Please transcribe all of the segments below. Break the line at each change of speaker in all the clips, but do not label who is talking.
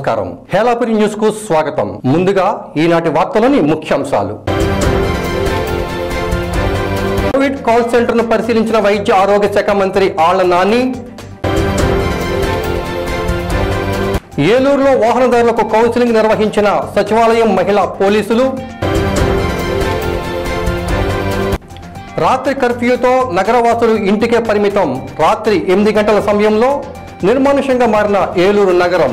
నమస్కారం హేలాపురి న్యూస్ కు స్వాగతం ముందుగా ఈనాటి వార్తలోని ముఖ్యాంశాలు కోవిడ్ కాల్ సెంటర్ ను పరిశీలించిన వైద్య ఆరోగ్య శాఖ మంత్రి ఆళ్ల నాని ఏలూరులో వాహనదారులకు కౌన్సిలింగ్ నిర్వహించిన సచివాలయం మహిళా పోలీసులు రాత్రి కర్ఫ్యూతో నగరవాసులు ఇంటికే పరిమితం రాత్రి ఎనిమిది గంటల సమయంలో నిర్మానుష్యంగా మారిన ఏలూరు నగరం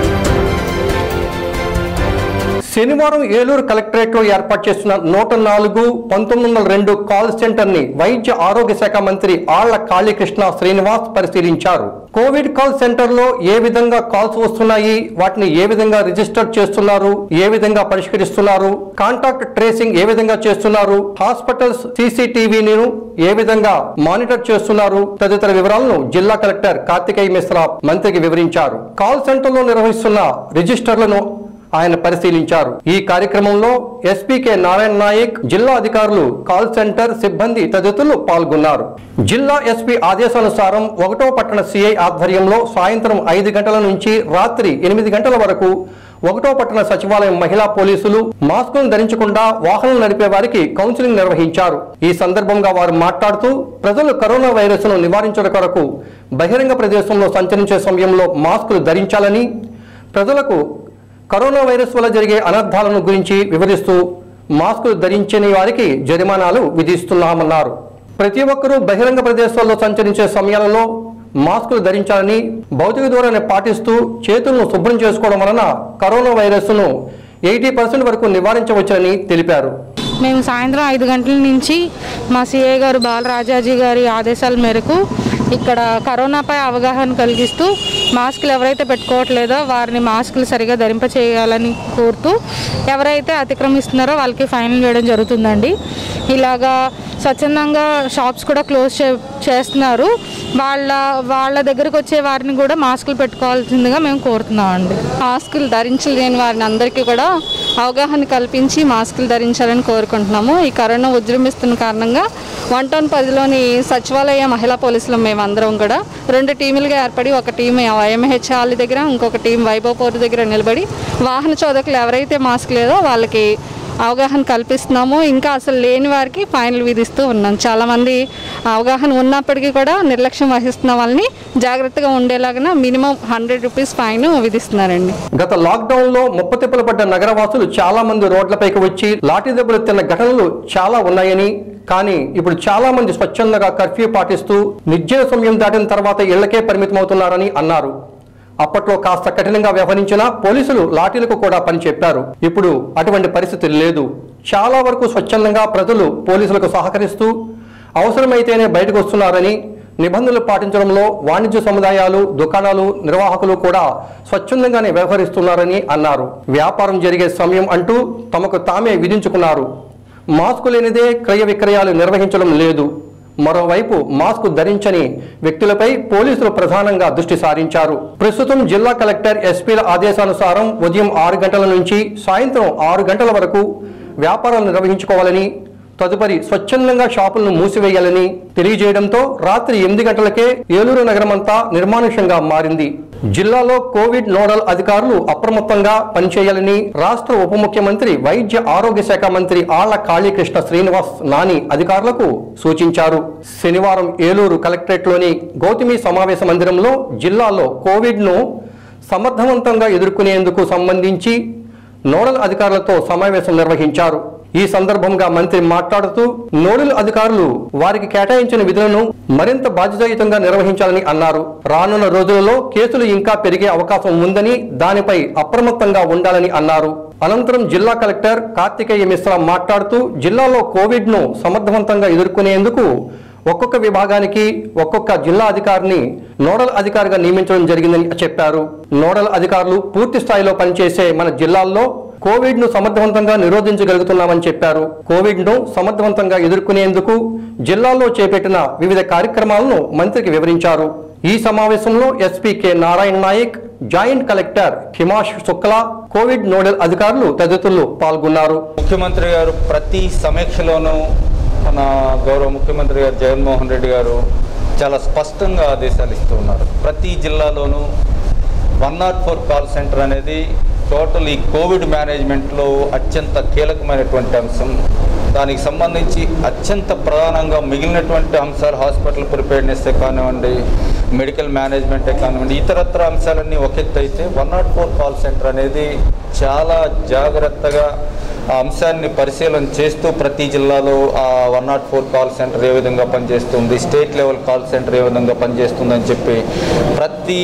శనివారం ఏలూరు కలెక్టరేట్లో ఏర్పాటు చేసిన నూట నాలుగు పంతొమ్మిది వందల రెండు కాల్ సెంటర్ ని వైద్య ఆరోగ్య శాఖ మంత్రి ఆళ్ల కాళీకృష్ణ శ్రీనివాస్ పరిశీలించారు కోవిడ్ కాల్ సెంటర్ లో ఏ విధంగా కాల్స్ వస్తున్నాయి వాటిని ఏ విధంగా రిజిస్టర్ చేస్తున్నారు ఏ విధంగా పరిష్కరిస్తున్నారు కాంటాక్ట్ ట్రేసింగ్ ఏ విధంగా చేస్తున్నారు హాస్పిటల్స్ సీసీటీవీని ఏ విధంగా మానిటర్ చేస్తున్నారు తదితర వివరాలను జిల్లా కలెక్టర్ కార్తికేయ మిశ్రా మంత్రికి వివరించారు కాల్ సెంటర్ లో నిర్వహిస్తున్న రిజిస్టర్లను ఆయన పరిశీలించారు ఈ కార్యక్రమంలో ఎస్పీకే నారాయణ నాయక్ జిల్లా అధికారులు కాల్ సెంటర్ సిబ్బంది తదితరులు పాల్గొన్నారు జిల్లా ఎస్పీ ఆదేశానుసారం ఒకటో పట్టణ సిఐ ఆధ్వర్యంలో సాయంత్రం ఐదు గంటల నుంచి రాత్రి ఎనిమిది గంటల వరకు ఒకటో పట్టణ సచివాలయం మహిళా పోలీసులు మాస్కులను ధరించకుండా వాహనం నడిపే వారికి కౌన్సిలింగ్ నిర్వహించారు ఈ సందర్భంగా వారు మాట్లాడుతూ ప్రజలు కరోనా వైరస్ ను నివారించడం కొరకు బహిరంగ ప్రదేశంలో సంచరించే సమయంలో మాస్కులు ధరించాలని ప్రజలకు కరోనా వైరస్ వల్ల జరిగే అనర్థాలను గురించి వివరిస్తూ మాస్కులు ధరించని వారికి జరిమానాలు విధిస్తున్నామన్నారు ప్రతి ఒక్కరూ బహిరంగ ప్రదేశాల్లో సంచరించే సమయాలలో మాస్కులు ధరించాలని భౌతిక దూరాన్ని పాటిస్తూ చేతులను శుభ్రం చేసుకోవడం వలన కరోనా వైరస్ను ఎయిటీ పర్సెంట్ వరకు నివారించవచ్చని తెలిపారు
మేము సాయంత్రం ఐదు గంటల నుంచి మా సిఐ గారు బాలరాజాజీ గారి ఆదేశాల మేరకు ఇక్కడ కరోనాపై అవగాహన కలిగిస్తూ మాస్కులు ఎవరైతే పెట్టుకోవట్లేదో వారిని మాస్కులు సరిగా ధరింప చేయాలని కోరుతూ ఎవరైతే అతిక్రమిస్తున్నారో వాళ్ళకి ఫైన్ వేయడం జరుగుతుందండి ఇలాగా స్వచ్ఛందంగా షాప్స్ కూడా క్లోజ్ చే చేస్తున్నారు వాళ్ళ వాళ్ళ దగ్గరకు వచ్చే వారిని కూడా మాస్కులు పెట్టుకోవాల్సిందిగా మేము కోరుతున్నామండి
మాస్కులు ధరించలేని వారిని అందరికీ కూడా అవగాహన కల్పించి మాస్కులు ధరించాలని కోరుకుంటున్నాము ఈ కరోనా ఉజృంభిస్తున్న కారణంగా వన్ టౌన్ పరిధిలోని సచివాలయ మహిళా పోలీసులు మేమందరం కూడా రెండు టీములుగా ఏర్పడి ఒక టీం ఎంహెచ్ హాల్ దగ్గర ఇంకొక టీం వైభవ్ పోర్టు దగ్గర నిలబడి వాహన చోదకులు ఎవరైతే మాస్క్ లేదో వాళ్ళకి అవగాహన కల్పిస్తున్నాము ఇంకా అసలు లేని వారికి ఫైన్లు విధిస్తూ ఉన్నాం చాలామంది అవగాహన ఉన్నప్పటికీ కూడా నిర్లక్ష్యం వహిస్తున్న వాళ్ళని జాగ్రత్తగా ఉండేలాగా మినిమం హండ్రెడ్ రూపీస్ ఫైన్ విధిస్తున్నారండి
గత లాక్డౌన్ లో ముప్పతిప్పలు పడ్డ నగరవాసులు చాలా మంది రోడ్లపైకి వచ్చి లాఠీ దెబ్బలు తిన్న ఘటనలు చాలా ఉన్నాయని కానీ ఇప్పుడు చాలా మంది స్వచ్ఛందంగా కర్ఫ్యూ పాటిస్తూ నిర్జన సమయం దాటిన తర్వాత ఇళ్లకే పరిమితమవుతున్నారని అన్నారు అప్పట్లో కాస్త కఠినంగా వ్యవహరించిన పోలీసులు లాఠీలకు కూడా పని చెప్పారు ఇప్పుడు అటువంటి పరిస్థితి లేదు చాలా వరకు స్వచ్ఛందంగా ప్రజలు పోలీసులకు సహకరిస్తూ అవసరమైతేనే బయటకు వస్తున్నారని నిబంధనలు పాటించడంలో వాణిజ్య సముదాయాలు దుకాణాలు నిర్వాహకులు కూడా స్వచ్ఛందంగానే వ్యవహరిస్తున్నారని అన్నారు వ్యాపారం జరిగే సమయం అంటూ తమకు తామే విధించుకున్నారు మాస్కు లేనిదే క్రయ విక్రయాలు నిర్వహించడం లేదు మరోవైపు మాస్క్ ధరించని వ్యక్తులపై పోలీసులు ప్రధానంగా దృష్టి సారించారు ప్రస్తుతం జిల్లా కలెక్టర్ ఎస్పీల ఆదేశానుసారం ఉదయం ఆరు గంటల నుంచి సాయంత్రం ఆరు గంటల వరకు వ్యాపారాలు నిర్వహించుకోవాలని తదుపరి స్వచ్ఛందంగా షాపులను మూసివేయాలని తెలియజేయడంతో రాత్రి ఎనిమిది గంటలకే ఏలూరు నగరమంతా నిర్మానుష్యంగా మారింది జిల్లాలో కోవిడ్ నోడల్ అధికారులు అప్రమత్తంగా పనిచేయాలని రాష్ట్ర ఉప ముఖ్యమంత్రి వైద్య ఆరోగ్య శాఖ మంత్రి ఆళ్ల కాళీకృష్ణ శ్రీనివాస్ నాని అధికారులకు సూచించారు శనివారం ఏలూరు కలెక్టరేట్లోని గౌతమి సమావేశ మందిరంలో జిల్లాలో కోవిడ్ ను సమర్థవంతంగా ఎదుర్కొనేందుకు సంబంధించి నోడల్ అధికారులతో సమావేశం నిర్వహించారు ఈ సందర్భంగా మంత్రి మాట్లాడుతూ నోడల్ అధికారులు వారికి కేటాయించిన విధులను మరింత బాధ్యతాయుతంగా నిర్వహించాలని అన్నారు రానున్న రోజులలో కేసులు ఇంకా పెరిగే అవకాశం ఉందని దానిపై అప్రమత్తంగా ఉండాలని అన్నారు అనంతరం జిల్లా కలెక్టర్ కార్తికేయ మిశ్రా మాట్లాడుతూ జిల్లాలో కోవిడ్ ను సమర్థవంతంగా ఎదుర్కొనేందుకు ఒక్కొక్క విభాగానికి ఒక్కొక్క జిల్లా అధికారిని నోడల్ అధికారిగా నియమించడం జరిగిందని చెప్పారు నోడల్ అధికారులు పూర్తి స్థాయిలో పనిచేసే మన జిల్లాల్లో కోవిడ్ ను సమర్థవంతంగా నిరోధించగలుగుతున్నామని చెప్పారు కోవిడ్ ను సమర్థవంతంగా ఎదుర్కొనేందుకు జిల్లాల్లో చేపట్టిన వివిధ కార్యక్రమాలను మంత్రికి వివరించారు ఈ సమావేశంలో SP K Narayana Nayak joint collector Himanshu Shukla Covid nodal అధికారులు తదితరులు పాల్గొన్నారు
ముఖ్యమంత్రి గారు ప్రతి సమీక్షలోనూ మన గౌరవ ముఖ్యమంత్రి గారు జగన్మోహన్ రెడ్డి గారు చాలా స్పష్టంగా ఆదేశాలు ఇస్తూ ఉన్నారు ప్రతి జిల్లాలోనూ one not four call centre అనేది టోటల్ ఈ కోవిడ్ మేనేజ్మెంట్లో అత్యంత కీలకమైనటువంటి అంశం దానికి సంబంధించి అత్యంత ప్రధానంగా మిగిలినటువంటి అంశాలు హాస్పిటల్ ప్రిపేర్నెస్ కానివ్వండి మెడికల్ మేనేజ్మెంటే కానివ్వండి ఇతరత్ర అంశాలన్నీ ఒక ఎత్తు అయితే one not four call centre అనేది చాలా జాగ్రత్తగా ఆ అంశాన్ని పరిశీలన చేస్తూ ప్రతి జిల్లాలో ఆ one not four call centre ఏ విధంగా పనిచేస్తుంది స్టేట్ లెవెల్ కాల్ సెంటర్ ఏ విధంగా పనిచేస్తుందని చెప్పి ప్రతి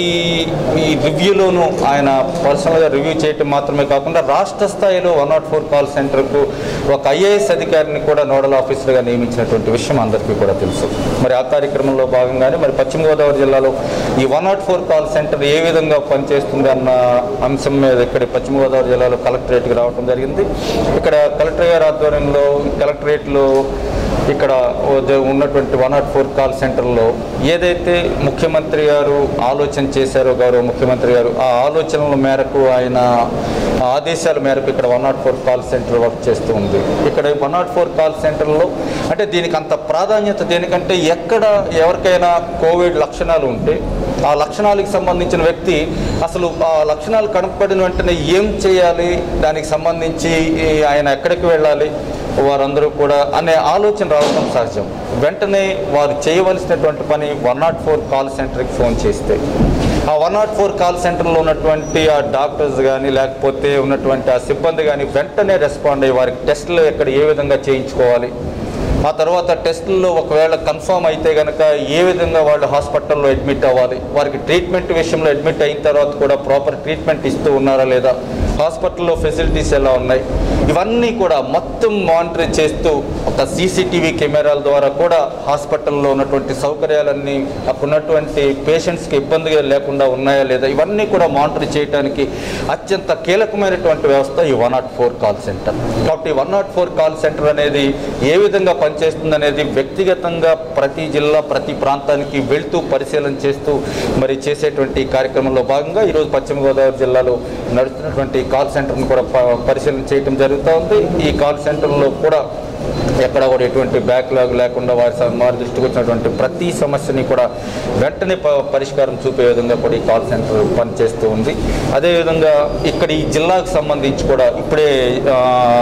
ఈ రివ్యూలోనూ ఆయన పర్సనల్గా రివ్యూ చేయటం మాత్రమే కాకుండా రాష్ట్ర స్థాయిలో వన్ నాట్ ఫోర్ కాల్ సెంటర్కు ఒక ఐఏఎస్ అధికారిని కూడా నోడల్ ఆఫీసర్గా నియమించినటువంటి విషయం అందరికీ కూడా తెలుసు మరి ఆ కార్యక్రమంలో భాగంగానే మరి పశ్చిమ గోదావరి జిల్లాలో ఈ one not four call centre ఏ విధంగా పనిచేస్తుంది అన్న అంశం మీద ఇక్కడ పశ్చిమ గోదావరి జిల్లాలో కలెక్టరేట్కి రావడం జరిగింది ఇక్కడ కలెక్టర్ గారి ఆధ్వర్యంలో కలెక్టరేట్లో ఇక్కడ ఉన్నటువంటి వన్ నాట్ ఫోర్ కాల్ సెంటర్లో ఏదైతే ముఖ్యమంత్రి గారు ఆలోచన చేశారో గౌరవ ముఖ్యమంత్రి గారు ఆ ఆలోచనల మేరకు ఆయన ఆదేశాల మేరకు ఇక్కడ one not four call centre work చేస్తూ ఉంది ఇక్కడ వన్ నాట్ ఫోర్ కాల్ సెంటర్లో అంటే దీనికి అంత ప్రాధాన్యత దేనికంటే ఎక్కడ ఎవరికైనా కోవిడ్ లక్షణాలు ఉంటే ఆ లక్షణాలకు సంబంధించిన వ్యక్తి అసలు ఆ లక్షణాలు కనపడిన వెంటనే ఏం చేయాలి దానికి సంబంధించి ఈ ఆయన ఎక్కడికి వెళ్ళాలి వారందరూ కూడా అనే ఆలోచన రావడం సహజం వెంటనే వారు చేయవలసినటువంటి పని వన్ నాట్ ఫోర్ కాల్ సెంటర్కి ఫోన్ చేస్తే ఆ వన్ నాట్ ఫోర్ కాల్ సెంటర్లో ఉన్నటువంటి ఆ డాక్టర్స్ కానీ లేకపోతే ఉన్నటువంటి ఆ సిబ్బంది కానీ వెంటనే రెస్పాండ్ అయ్యి వారికి టెస్టులు ఎక్కడ ఏ విధంగా చేయించుకోవాలి ఆ తర్వాత టెస్టుల్లో ఒకవేళ కన్ఫర్మ్ అయితే కనుక ఏ విధంగా వాళ్ళు హాస్పిటల్లో అడ్మిట్ అవ్వాలి వారికి ట్రీట్మెంట్ విషయంలో అడ్మిట్ అయిన తర్వాత కూడా ప్రాపర్ ట్రీట్మెంట్ ఇస్తూ ఉన్నారా లేదా హాస్పిటల్లో ఫెసిలిటీస్ ఎలా ఉన్నాయి ఇవన్నీ కూడా మొత్తం మానిటర్ చేస్తూ ఒక సీసీటీవీ కెమెరాల ద్వారా కూడా హాస్పిటల్లో ఉన్నటువంటి సౌకర్యాలన్నీ అక్కడ ఉన్నటువంటి పేషెంట్స్కి ఇబ్బందిగా లేకుండా ఉన్నాయా లేదా ఇవన్నీ కూడా మానిటర్ చేయడానికి అత్యంత కీలకమైనటువంటి వ్యవస్థ ఈ one not four call centre కాబట్టి one not four call centre అనేది ఏ విధంగా పనిచేస్తుంది అనేది వ్యక్తిగతంగా ప్రతి జిల్లా ప్రతి ప్రాంతానికి వెళ్తూ పరిశీలన చేస్తూ మరి చేసేటువంటి కార్యక్రమంలో భాగంగా ఈరోజు పశ్చిమ గోదావరి జిల్లాలో నడుస్తున్నటువంటి కాల్ సెంటర్ను కూడా ప- పరిశీలన చేయడం జరుగుతూ ఉంది ఈ కాల్ సెంటర్లో కూడా ఎక్కడ కూడా ఎటువంటి బ్యాక్లాగ్ లేకుండా వారి స- వారి దృష్టికి వచ్చినటువంటి ప్రతి సమస్యని కూడా వెంటనే ప- పరిష్కారం చూపే విధంగా కూడా ఈ కాల్ సెంటర్ పనిచేస్తూ ఉంది అదేవిధంగా ఇక్కడ ఈ జిల్లాకు సంబంధించి కూడా ఇప్పుడే ఆ,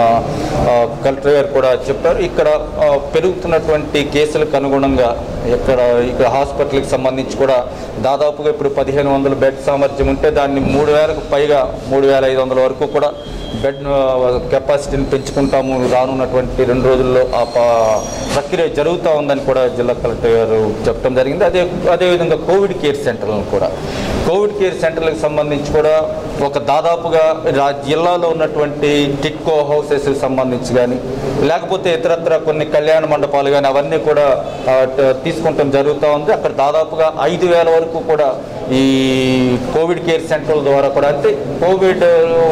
ఆ, కలెక్టర్ గారు కూడా చెప్పారు ఇక్కడ ఆ, పెరుగుతున్నటువంటి కేసులకు అనుగుణంగా ఇక్కడ ఇక్కడ హాస్పిటల్కి సంబంధించి కూడా దాదాపుగా ఇప్పుడు పదిహేను వందల బెడ్ సామర్థ్యం ఉంటే దాన్ని మూడు వేలకు పైగా మూడు వేల ఐదు వందల వరకు కూడా బెడ్ కెపాసిటీని పెంచుకుంటాము రానున్నటువంటి రెండు రోజుల్లో ఆ ప- ప్రక్రియ జరుగుతూ ఉందని కూడా జిల్లా కలెక్టర్ గారు చెప్పడం జరిగింది అదే అదేవిధంగా కోవిడ్ కేర్ సెంటర్లను కూడా కోవిడ్ కేర్ సెంటర్లకు సంబంధించి కూడా ఒక దాదాపుగా రా- జిల్లాలో ఉన్నటువంటి టిట్కో హౌసెస్ సంబంధించి కానీ లేకపోతే ఇతరత్ర కొన్ని కళ్యాణ మండపాలు కానీ అవన్నీ కూడా ఆ, ట- తీసుకుంటాం జరుగుతూ ఉంది అక్కడ దాదాపుగా ఐదు వేల వరకు కూడా ఈ కోవిడ్ కేర్ సెంటర్ల ద్వారా కూడా అంటే కోవిడ్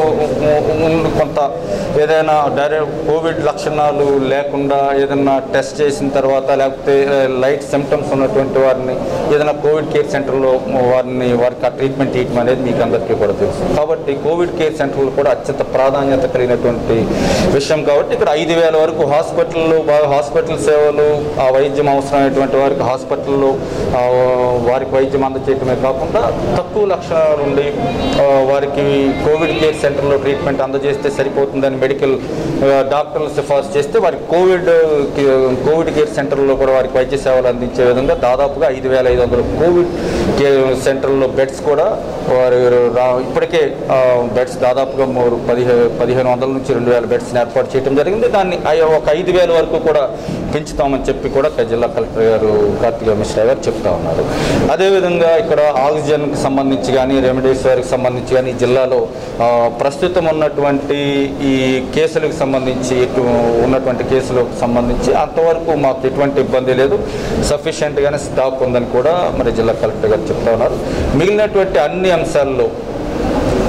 ఉన్న కొంత ఏదైనా డైరెక్ట్ కోవిడ్ లక్షణాలు లేకుండా ఏదైనా టెస్ట్ చేసిన తర్వాత లేకపోతే లైట్ సిమ్టమ్స్ ఉన్నటువంటి వారిని ఏదైనా కోవిడ్ కేర్ సెంటర్లో వారిని వారికి ఆ ట్రీట్మెంట్ ఇవ్వడం అనేది మీకు అందరికీ కూడా తెలుసు కాబట్టి కోవిడ్ కేర్ సెంటర్లు కూడా అత్యంత ప్రాధాన్యత కలిగినటువంటి విషయం కాబట్టి ఇక్కడ ఐదు వేల వరకు హాస్పిటల్లో బాగా హాస్పిటల్ సేవలు ఆ వైద్యం అవసరమైనటువంటి వారికి హాస్పిటల్లో ఆ, వారికి వైద్యం అందజేయటమే కాకుండా తక్కువ లక్షణాలు ఉండి ఆ, వారికి కోవిడ్ కేర్ సెంటర్లో ట్రీట్మెంట్ అందజేస్తే సరిపోతుందని మెడికల్ ఆ, డాక్టర్లు సిఫార్సు చేస్తే వారికి కోవిడ్ కి- కోవిడ్ కేర్ సెంటర్లో కూడా వారికి వైద్య సేవలు అందించే విధంగా దాదాపుగా ఐదు వేల ఐదు వందల కోవిడ్ కేర్ సెంటర్లో బెడ్స్ కూడా వారు రా ఇప్పటికే ఆ, బెడ్స్ దాదాపుగా మూడు పదిహే పదిహేను వందల నుంచి రెండు వేల బెడ్స్ని ఏర్పాటు చేయడం జరిగింది దాన్ని ఐ- ఒక ఐదు వేల వరకు కూడా పెంచుతామని చెప్పి కూడా జిల్లా కలెక్టర్ గారు కార్తిక మిశ్రా గారు చెప్తా ఉన్నారు అదేవిధంగా ఇక్కడ ఆక్సిజన్కి సంబంధించి కానీ రెమిడీసివర్కి సంబంధించి కానీ ఈ జిల్లాలో ఆ, ప్రస్తుతం ఉన్నటువంటి ఈ కేసులకు సంబంధించి ఇటు ఉన్నటువంటి కేసులకు సంబంధించి అంతవరకు మాకు ఎటువంటి ఇబ్బంది లేదు సఫిషియెంట్గానే స్టాక్ ఉందని కూడా మరి జిల్లా కలెక్టర్ గారు చెప్తా ఉన్నారు మిగిలినటువంటి అన్ని అంశాల్లో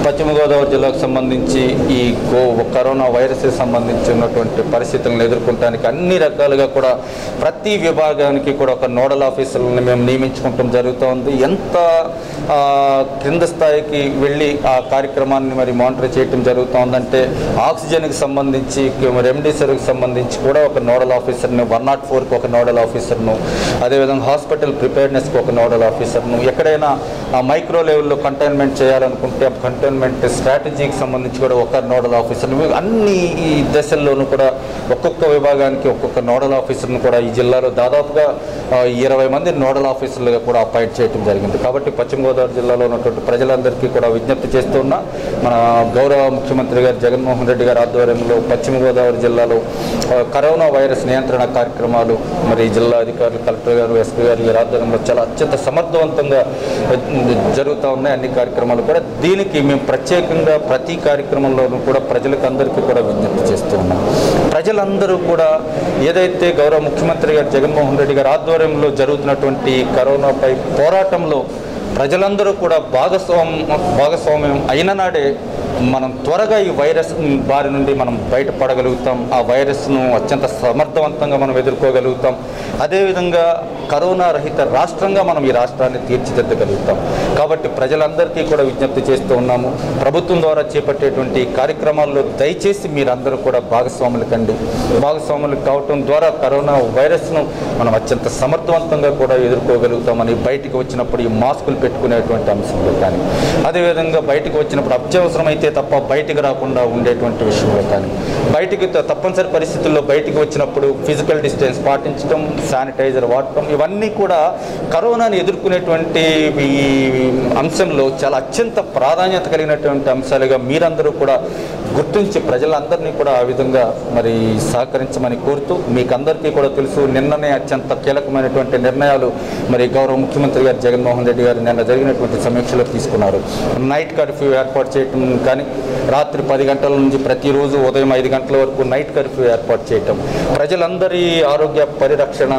పశ్చిమ గోదావరి జిల్లాకు సంబంధించి ఈ కో కరోనా వైరస్కి సంబంధించి ఉన్నటువంటి పరిస్థితులను ఎదుర్కొనడానికి అన్ని రకాలుగా కూడా ప్రతి విభాగానికి కూడా ఒక నోడల్ ఆఫీసర్లను మేము నియమించుకుంటాం జరుగుతోంది ఎంత ఆ, క్రింద స్థాయికి వెళ్ళి ఆ కార్యక్రమాన్ని మరి మానిటర్ చేయటం జరుగుతోందంటే ఆక్సిజన్కి సంబంధించి రెమ్డెసివిర్కి సంబంధించి కూడా ఒక నోడల్ ఆఫీసర్ను వన్ నాట్ ఫోర్కి ఒక నోడల్ ఆఫీసర్ను అదేవిధంగా హాస్పిటల్ ప్రిపేర్నెస్కి ఒక నోడల్ ఆఫీసర్ను ఎక్కడైనా ఆ మైక్రో లెవెల్లో కంటైన్మెంట్ చేయాలనుకుంటే ఆ కంటైన్మెంట్ స్ట్రాటజీకి సంబంధించి కూడా ఒక నోడల్ ఆఫీసర్ను అన్ని ఈ దశల్లోనూ కూడా ఒక్కొక్క విభాగానికి ఒక్కొక్క నోడల్ ఆఫీసర్ను కూడా ఈ జిల్లాలో దాదాపుగా ఆ, ఇరవై మంది నోడల్ ఆఫీసర్లుగా కూడా అపాయింట్ చేయడం జరిగింది కాబట్టి పశ్చిమ గోదావరి జిల్లాలో ఉన్నటువంటి ప్రజలందరికీ కూడా విజ్ఞప్తి చేస్తున్నా మన గౌరవ ముఖ్యమంత్రి గారు జగన్మోహన్ రెడ్డి గారి ఆధ్వర్యంలో పశ్చిమ గోదావరి జిల్లాలో ఆ, కరోనా వైరస్ నియంత్రణ కార్యక్రమాలు మరి జిల్లా అధికారులు కలెక్టర్ గారు ఎస్పీ గారు గారి ఆధ్వర్యంలో చాలా అత్యంత సమర్థవంతంగా ఆ, జరుగుతూ ఉన్నాయి అన్ని కార్యక్రమాలు కూడా దీనికి మేము ప్రత్యేకంగా ప్రతి కార్యక్రమంలోనూ కూడా ప్రజలకు అందరికీ కూడా విజ్ఞప్తి చేస్తూ ఉన్నాం ప్రజలందరూ కూడా ఏదైతే గౌరవ ముఖ్యమంత్రి గారు జగన్మోహన్ రెడ్డి గారి ఆధ్వర్యంలో జరుగుతున్నటువంటి ఈ కరోనాపై పోరాటంలో ప్రజలందరూ కూడా భాగస్వామ్యం భాగస్వామ్యం అయిన నాడే మనం త్వరగా ఈ వైరస్ బారి నుండి మనం బయటపడగలుగుతాం ఆ వైరస్ను అత్యంత సమర్థవంతంగా మనం ఎదుర్కోగలుగుతాం అదేవిధంగా కరోనా రహిత రాష్ట్రంగా మనం ఈ రాష్ట్రాన్ని తీర్చిదిద్దగలుగుతాం కాబట్టి ప్రజలందరికీ కూడా విజ్ఞప్తి చేస్తూ ఉన్నాము ప్రభుత్వం ద్వారా చేపట్టేటువంటి ఈ కార్యక్రమాల్లో దయచేసి మీరందరూ కూడా భాగస్వాములు కండి భాగస్వాములు కావటం ద్వారా కరోనా వైరస్ను మనం అత్యంత సమర్థవంతంగా కూడా ఎదుర్కోగలుగుతామని బయటికి వచ్చినప్పుడు ఈ మాస్కులు పెట్టుకునేటువంటి అంశంలో కానీ అదేవిధంగా బయటికి వచ్చినప్పుడు అత్యవసరమైతే తప్ప బయటికి రాకుండా ఉండేటువంటి విషయంలో కానీ బయటికి త- తప్పనిసరి పరిస్థితుల్లో బయటికి వచ్చినప్పుడు ఫిజికల్ డిస్టెన్స్ పాటించడం శానిటైజర్ వాడటం ఇవన్నీ కూడా కరోనాని ఎదుర్కొనేటువంటి ఈ అంశంలో చాలా అత్యంత ప్రాధాన్యత కలిగినటువంటి అంశాలుగా మీరందరూ కూడా గుర్తించి ప్రజలందరినీ కూడా ఆ విధంగా మరి సహకరించమని కోరుతూ మీకు అందరికీ కూడా తెలుసు నిన్ననే అత్యంత కీలకమైనటువంటి నిర్ణయాలు మరి గౌరవ ముఖ్యమంత్రి గారు జగన్మోహన్ రెడ్డి గారు నిన్న జరిగినటువంటి సమీక్షలో తీసుకున్నారు నైట్ కర్ఫ్యూ ఏర్పాటు చేయటం కానీ రాత్రి పది గంటల నుంచి ప్రతిరోజు ఉదయం ఐదు గంటల వరకు నైట్ కర్ఫ్యూ ఏర్పాటు చేయటం ప్రజలందరి ఆరోగ్య పరిరక్షణ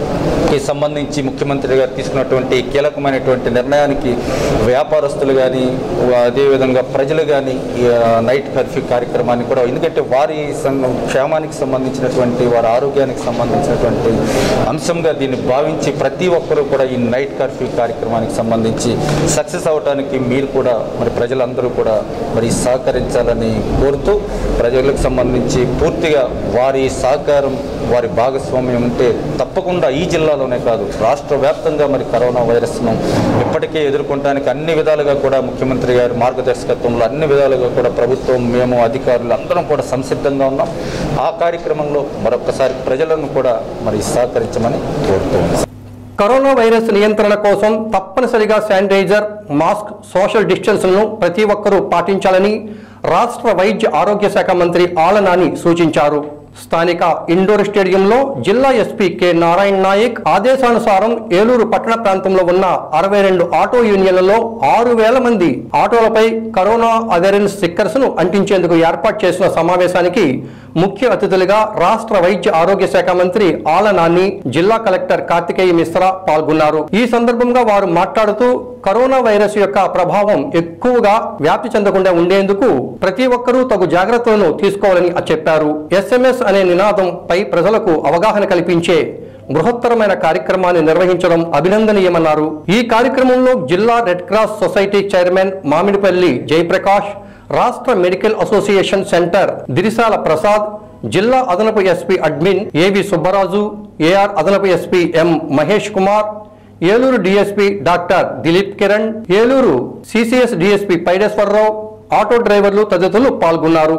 కి సంబంధించి ముఖ్యమంత్రి గారు తీసుకున్నటువంటి కీలకమైనటువంటి నిర్ణయానికి వ్యాపారస్తులు కానీ అదేవిధంగా ప్రజలు కానీ నైట్ కర్ఫ్యూ కార్యక్రమాన్ని కూడా ఎందుకంటే వారి సం- క్షేమానికి సంబంధించినటువంటి వారి ఆరోగ్యానికి సంబంధించినటువంటి అంశంగా దీన్ని భావించి ప్రతి ఒక్కరూ కూడా ఈ నైట్ కర్ఫ్యూ కార్యక్రమానికి సంబంధించి సక్సెస్ అవడానికి మీరు కూడా మరి ప్రజలందరూ కూడా మరి సహకరించాలని కోరుతూ ప్రజలకు సంబంధించి పూర్తిగా వారి సహకారం వారి భాగస్వామ్యం ఉంటే తప్పకుండా ఈ జిల్లాలోనే కాదు రాష్ట్ర వ్యాప్తంగా మరి కరోనా వైరస్ను ఇప్పటికే ఎదుర్కొనడానికి అన్ని విధాలుగా కూడా ముఖ్యమంత్రి గారి మార్గదర్శకత్వంలో అన్ని విధాలుగా కూడా ప్రభుత్వం మేము అధికారులు అందరం కూడా సంసిద్ధంగా ఉన్నాం ఆ కార్యక్రమంలో మరొకసారి ప్రజలను కూడా మరి సహకరించమని కోరుతున్నాం
కరోనా వైరస్ నియంత్రణ కోసం తప్పనిసరిగా శానిటైజర్ మాస్క్ సోషల్ డిస్టెన్స్ను ప్రతి ఒక్కరూ పాటించాలని రాష్ట్ర వైద్య ఆరోగ్య శాఖ మంత్రి ఆలనాని సూచించారు స్థానిక ఇండోర్ స్టేడియంలో జిల్లా ఎస్పీ కె నారాయణ నాయక్ ఆదేశానుసారం ఏలూరు పట్టణ ప్రాంతంలో ఉన్న అరవై రెండు ఆటో యూనియన్లలో ఆరు వేల మంది ఆటోలపై కరోనా అవేర్నెస్ స్టిక్కర్స్ ను అంటించేందుకు ఏర్పాటు చేసిన సమావేశానికి ముఖ్య అతిథులుగా రాష్ట్ర వైద్య ఆరోగ్య శాఖ మంత్రి ఆల నాని జిల్లా కలెక్టర్ కార్తికేయ మిశ్రా పాల్గొన్నారు ఈ సందర్భంగా వారు మాట్లాడుతూ కరోనా వైరస్ యొక్క ప్రభావం ఎక్కువగా వ్యాప్తి చెందకుండా ఉండేందుకు ప్రతి ఒక్కరూ తగు జాగ్రత్తలను తీసుకోవాలని చెప్పారు ఎస్ఎంఎస్ అనే నినాదం పై ప్రజలకు అవగాహన కల్పించే బృహత్తరమైన కార్యక్రమాన్ని నిర్వహించడం అభినందనీయమన్నారు ఈ కార్యక్రమంలో జిల్లా red cross society chairman Mamidipalli Jayaprakash రాష్ట్ర medical association centre Dirisala Prasad జిల్లా అదనపు SP admin AV Subbaraju AR అదనపు SP M Mahesh Kumar Eluru DSP doctor Dilip Kiran Eluru CCS DSP Paideswararao auto డ్రైవర్లు తదితరులు పాల్గొన్నారు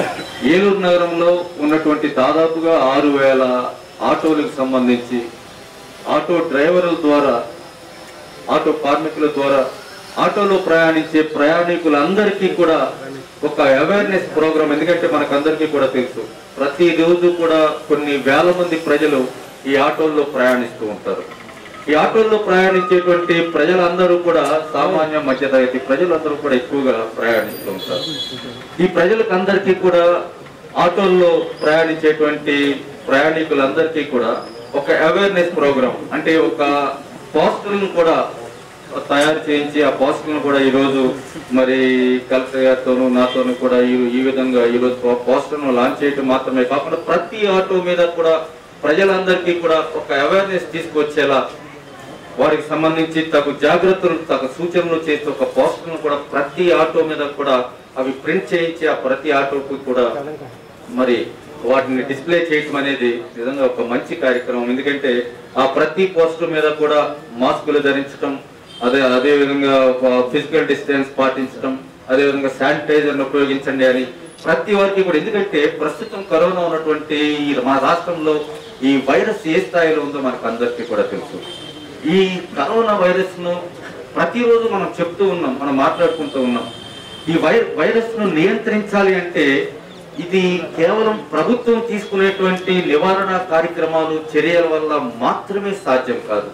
ఏలూరు నగరంలో ఉన్నటువంటి దాదాపుగా ఆరు వేల ఆటోలకు సంబంధించి ఆటో డ్రైవర్ల ద్వారా ఆటో కార్మికుల ద్వారా ఆటోలో ప్రయాణించే ప్రయాణికులందరికీ కూడా ఒక అవేర్నెస్ ప్రోగ్రామ్ ఎందుకంటే మనకందరికీ కూడా తెలుసు ప్రతి రోజు కూడా కొన్ని వేల మంది ప్రజలు ఈ ఆటోల్లో ప్రయాణిస్తూ ఉంటారు ఈ ఆటోల్లో ప్రయాణించేటువంటి ప్రజలందరూ కూడా సామాన్య మధ్యతరగతి ప్రజలందరూ కూడా ఎక్కువగా ప్రయాణిస్తూ ఉంటారు ఈ ప్రజలకు అందరికీ కూడా ఆటోల్లో ప్రయాణించేటువంటి ప్రయాణికులందరికీ కూడా ఒక అవేర్నెస్ ప్రోగ్రామ్ అంటే ఒక పోస్టర్లను కూడా తయారు చేయించి ఆ పోస్టర్లను కూడా ఈరోజు మరి కలెక్టర్ గారితోనూ నాతోనూ కూడా ఈ ఈ విధంగా ఈరోజు పో- పోస్టర్ను లాంచ్ చేయడం మాత్రమే కాకుండా ప్రతి ఆటో మీద కూడా ప్రజలందరికీ కూడా ఒక అవేర్నెస్ తీసుకొచ్చేలా వారికి సంబంధించి తగు జాగ్రత్తలు తగు సూచనలు చేస్తూ ఒక పోస్టర్ను కూడా ప్రతి ఆటో మీద కూడా అవి ప్రింట్ చేయించి ఆ ప్రతి ఆటోకు కూడా మరి వాటిని డిస్ప్లే చేయటం అనేది నిజంగా ఒక మంచి కార్యక్రమం ఎందుకంటే ఆ ప్రతి పోస్టర్ మీద కూడా మాస్కులు ధరించడం అదే అదే విధంగా ఫిజికల్ డిస్టెన్స్ పాటించడం అదే విధంగా శానిటైజర్ను ఉపయోగించండి అని ప్రతి వారికి కూడా ఎందుకంటే ప్రస్తుతం కరోనా ఉన్నటువంటి ఈ మన రాష్ట్రంలో ఈ వైరస్ ఏ స్థాయిలో ఉందో మనకు అందరికీ కూడా తెలుసు ఈ కరోనా వైరస్ ను ప్రతిరోజు మనం చెప్తూ ఉన్నాం మనం మాట్లాడుకుంటూ ఉన్నాం ఈ వై వైరస్ ను నియంత్రించాలి అంటే ఇది కేవలం ప్రభుత్వం తీసుకునేటువంటి నివారణ కార్యక్రమాలు చర్యల వల్ల మాత్రమే సాధ్యం కాదు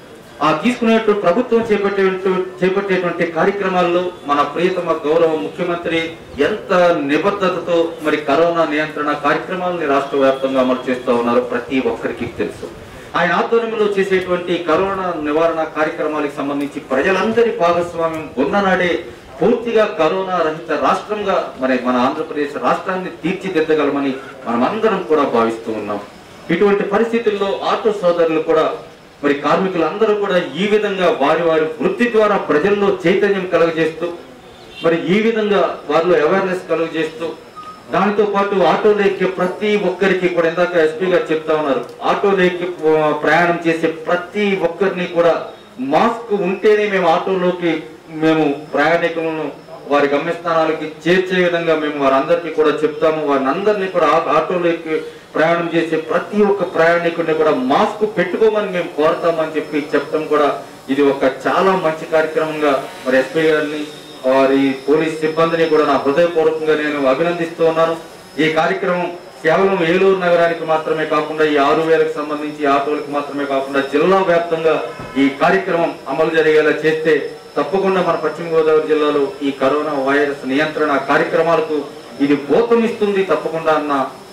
ఆ తీసుకునేటువంటి ప్రభుత్వం చేపట్టే చేపట్టేటువంటి కార్యక్రమాల్లో మన ప్రియతమ గౌరవ ముఖ్యమంత్రి ఎంత నిబద్ధతతో మరి కరోనా నియంత్రణ కార్యక్రమాలని రాష్ట్ర వ్యాప్తంగా అమలు చేస్తూ ఉన్నారో ప్రతి ఒక్కరికి తెలుసు ఆయన ఆధ్వర్యంలో చేసేటువంటి కరోనా నివారణ కార్యక్రమాలకు సంబంధించి ప్రజలందరి భాగస్వామ్యం ఉన్ననాడే పూర్తిగా కరోనా రహిత రాష్ట్రంగా మరి మన ఆంధ్రప్రదేశ్ రాష్ట్రాన్ని తీర్చిదిద్దగలమని మనమందరం కూడా భావిస్తూ ఉన్నాం ఇటువంటి పరిస్థితుల్లో ఆటో సోదరులు కూడా మరి కార్మికులందరూ కూడా ఈ విధంగా వారి వారి వృత్తి ద్వారా ప్రజల్లో చైతన్యం కలుగజేస్తూ మరి ఈ విధంగా వారిలో అవేర్నెస్ కలుగజేస్తూ దానితో పాటు ఆటోలో ఎక్కే ప్రతి ఒక్కరికి కూడా ఇందాక ఎస్పీ గారు చెప్తా ఉన్నారు ఆటోలో ఎక్కి ఆ, ప్రయాణం చేసే ప్రతి ఒక్కరిని కూడా మాస్క్ ఉంటేనే మేము ఆటోలోకి మేము ప్రయాణికులను వారి గమ్యస్థానాలకి చేర్చే విధంగా మేము వారందరికీ కూడా చెప్తాము వారిని అందరినీ కూడా ఆ- ఆటోలో ఎక్కి ప్రయాణం చేసే ప్రతి ఒక్క ప్రయాణికుడిని కూడా మాస్క్ పెట్టుకోమని మేము కోరతామని చెప్పి చెప్పడం కూడా ఇది ఒక చాలా మంచి కార్యక్రమంగా మరి ఎస్పీ గారిని వారి పోలీస్ సిబ్బందిని కూడా నా హృదయపూర్వకంగా నేను అభినందిస్తూ ఉన్నాను ఈ కార్యక్రమం కేవలం ఏలూరు నగరానికి మాత్రమే కాకుండా ఈ ఆరు వేలకు సంబంధించి ఆటోలకు మాత్రమే కాకుండా జిల్లా వ్యాప్తంగా ఈ కార్యక్రమం అమలు జరిగేలా చేస్తే తప్పకుండా మన పశ్చిమ గోదావరి జిల్లాలో ఈ కరోనా వైరస్ నియంత్రణ కార్యక్రమాలకు ఇది బోధమిస్తుంది తప్పకుండా అన్న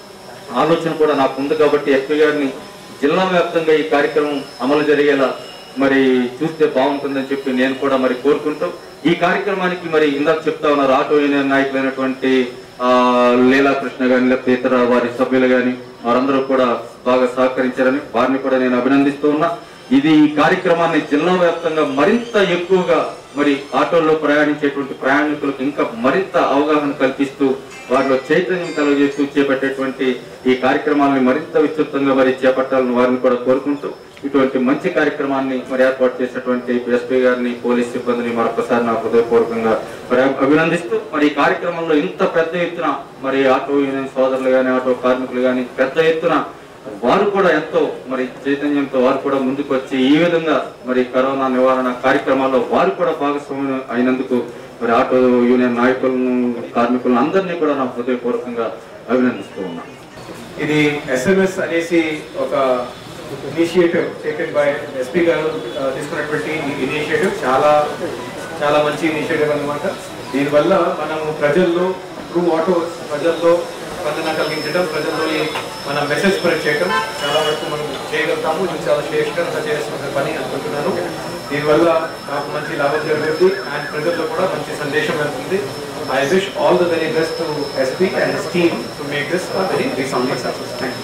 ఆలోచన కూడా నాకు ఉంది కాబట్టి ఎస్పీ గారిని జిల్లా వ్యాప్తంగా ఈ కార్యక్రమం అమలు జరిగేలా మరి చూస్తే బాగుంటుందని చెప్పి నేను కూడా మరి కోరుకుంటూ ఈ కార్యక్రమానికి మరి ఇందాక చెప్తా ఉన్నారు ఆటో యూనియన్ నాయకులైనటువంటి ఆ లీలా కృష్ణ గాని లేకపోతే ఇతర వారి సభ్యులు గాని వారందరూ కూడా బాగా సహకరించారని వారిని కూడా నేను అభినందిస్తూ ఉన్నా ఇది ఈ కార్యక్రమాన్ని జిల్లా వ్యాప్తంగా మరింత ఎక్కువగా మరి ఆటోల్లో ప్రయాణించేటువంటి ప్రయాణికులకు ఇంకా మరింత అవగాహన కల్పిస్తూ వారిలో చైతన్యం కలుగజేస్తూ చేపట్టేటువంటి ఈ కార్యక్రమాలను మరింత విస్తృతంగా మరి చేపట్టాలని వారిని కూడా కోరుకుంటూ ఇటువంటి మంచి కార్యక్రమాన్ని మరి ఏర్పాటు చేసినటువంటి ఎస్పీ గారిని పోలీస్ సిబ్బందిని మరొకసారి నా హృదయపూర్వకంగా మరి అభినందిస్తూ మరి ఈ కార్యక్రమంలో ఇంత పెద్ద ఎత్తున మరి ఆటో యూనియన్ సోదరులు గాని ఆటో కార్మికులు గాని పెద్ద ఎత్తున వారు కూడా ఎంతో మరి చైతన్యంతో వారు కూడా ముందుకు వచ్చి ఈ విధంగా మరి కరోనా నివారణ కార్యక్రమాల్లో వారు కూడా భాగస్వామ్యం అయినందుకు మరి ఆటో యూనియన్ నాయకులను కార్మికులను అందరినీ కూడా నా హృదయపూర్వకంగా అభినందిస్తూ ఉన్నాను
ఇది ఎస్ఎంఎస్ అనేసి ఒక ఇనిషియేటివ్ టేకెన్ బై ఎస్పీ గారు ఆ, తీసుకున్నటువంటి ఇనిషియేటివ్ చాలా చాలా మంచి ఇనిషియేటివ్ అన్నమాట దీనివల్ల మనము ప్రజల్లో త్రూ ఆటో ప్రజల్లో స్పందన కలిగించడం ప్రజల్లో ఈ మన మెసేజ్ స్ప్రెడ్ చేయడం చాలా వరకు మనం చేయగలుగుతాము ఇది చాలా శ్రేష్టంగా చేస్తున్న పని అనుకుంటున్నాను దీనివల్ల నాకు మంచి లాభం జరుగుతుంది అండ్ ప్రజల్లో కూడా మంచి సందేశం వెళ్తుంది I wish all the very best to SP and his team to make this very resounding success thank